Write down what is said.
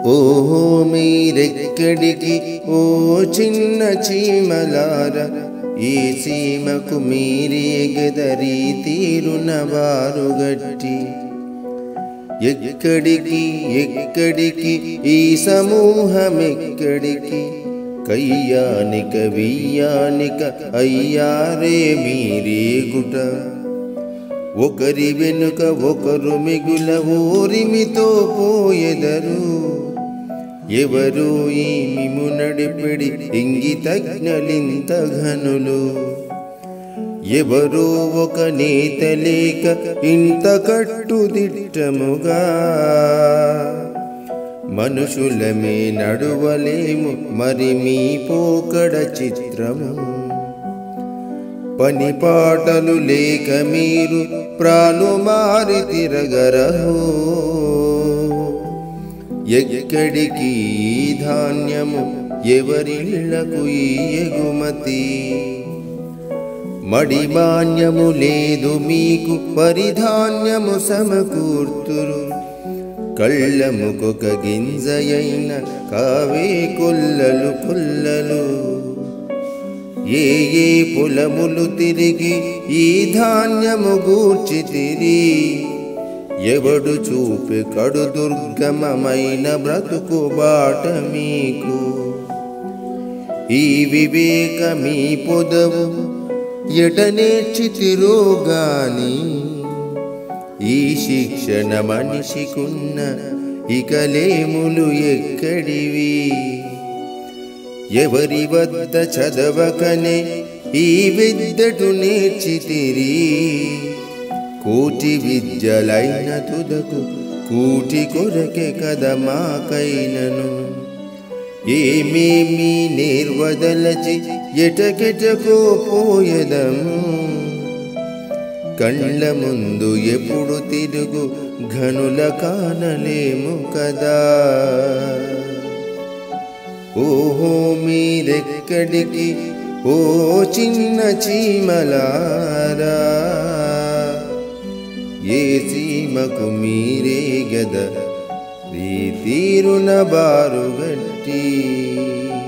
ఓహో మీరెక్కడికి ఓ చిన్న చీమలార ఈ సీమకు మీరే గదరి తీరున వారుగట్టి ఎక్కడికి ఎక్కడికి ఈ సమూహమెక్కడికి కయ్యానిక వియ్యానిక అయ్యారే మీరేగుట ఒకరి వెనుక ఒకరు మిగుల ఊరిమితో పోయెదరు ఎవరు ఈ మిము నడిపిడి ఇంగితజ్ఞలింత ఘనులు ఎవరో ఒక నేత లేక ఇంత కట్టుదిట్టముగా మనుషులమే నడువలేము మరి మీ పోకడ చిత్రము పని పాటలు లేక మీరు ప్రాణు మారి తిరగరహో ఎక్కడికి ఈ ధాన్యము ఎవరిళ్లకు ఈ ఎగుమతి మడిమాన్యము లేదు మీకు పరిధాన్యము సమకూర్తురు కళ్ళముకొక గింజయైన కావే కొల్లలు పుల్లలు ఏ ఏ పొలములు తిరిగి ఈ ధాన్యము గూర్చి తిరి ఎవడు చూపే కడు దుర్గమమైన బ్రతుకు బాట మీకు ఈ వివేకమీ పొదవు ఎట నేర్చితిరోగాని ఈ శిక్షణ మనిషికున్న ఇకలేములు ఎక్కడివి ఎవరి వద్ద చదవకనే ఈ విద్యటు నేర్చితిరి కోటి విద్యలైన తుదకు కూటి కొరకే కద మాకైనను ఏమేమి నేర్వదలచి ఎటకెటకో పోయదము కళ్ళ ముందు ఎప్పుడు తిరుగు ఘనుల కానలేము కదా ఓహో మీరెక్కడికి ఓ చిన్న చీమలారా ఏ సీమకు మీరే గద తీరున బారుగట్టి